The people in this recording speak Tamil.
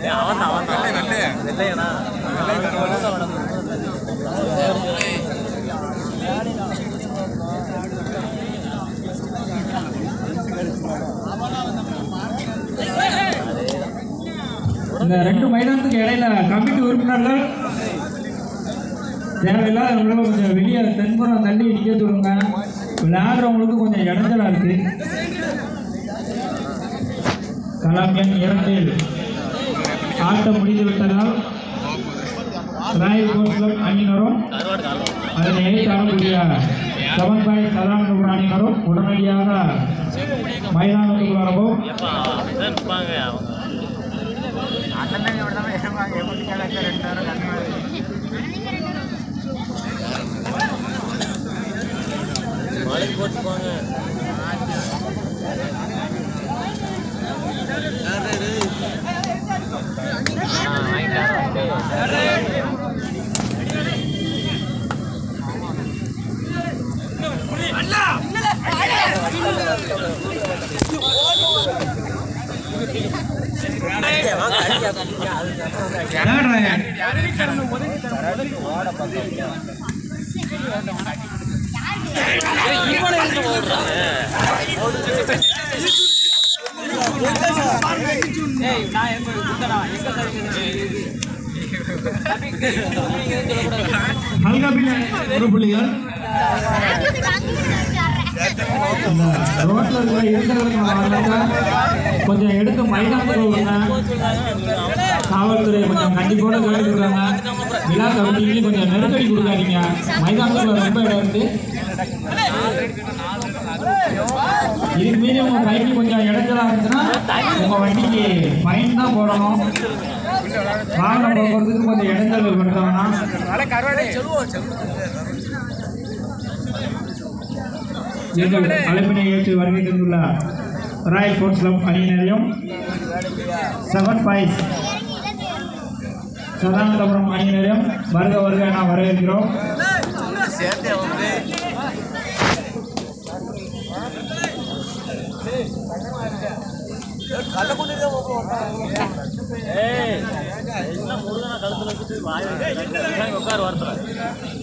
அவன் அவன் வெள்ளையனா இந்த ரெண்டு மைதானத்துக்கு இடையில கமிட்டி உறுப்பினர்கள் தேவையில்லாதவங்களும் கொஞ்சம் வெளியே தென்புறம் தள்ளி நிற்க சொல்லுங்க விளையாடுறவங்களுக்கு கொஞ்சம் இடைஞ்சலா இருக்கு களம் எண் இரண்டில் ஆட்டம் முடிந்து விட்டதால் ராயல் கோஸ்லம் அணியினரும் கருவாடு காலம் அதனை எதிர்த்தாடக்கூடிய செவன் பாய் சதானந்தபுரம் அணியினரும் உடனடியாக மைதானத்துக்கு வரவும் எப்பா அப்படிதான் இருப்பாங்க அவங்க மலைக்கு போட்டு போங்க ஆ, வாங்கிட்டாங்க. ஹல்காபின் ஒரு புள்ளிகள் இந்த ரோட்ல இருக்கிற இருக்கிறவங்க வரலங்க கொஞ்சம் எடுத்து மைதானத்துக்கு விடுங்க காவல்துறை கொஞ்சம் கண்டிப்போட கேட்டுக்கிறாங்க விழா கமிட்டிலையும் கொஞ்சம் நெருக்கடி கொடுக்காதீங்க மைதானத்துல ரொம்ப இடம் இருக்கு இதுக்கு மீறி உங்க பைக்கு கொஞ்சம் இடத்துல இருந்துச்சுன்னா உங்க வண்டிக்கு ஃபைன் தான் போடணும் வாகனம் போக்குவரத்துக்கு கொஞ்சம் இடைஞ்சல் ஏற்படுத்தணும்னா எங்கள் அழைப்பினை ஏற்று வருகை தந்துள்ள ராயல் ஸ்போர்ட்ஸ் கிளப் அணியினரையும் செவன் பாய்ஸ் சதானந்தபுரம் அணியினரையும் வருக வருக என வரவேற்கிறோம் ஏய் எல்லாம் முருகனை கழுத்துல வச்சுட்டு வாய் உட்காரு வாரத்தில்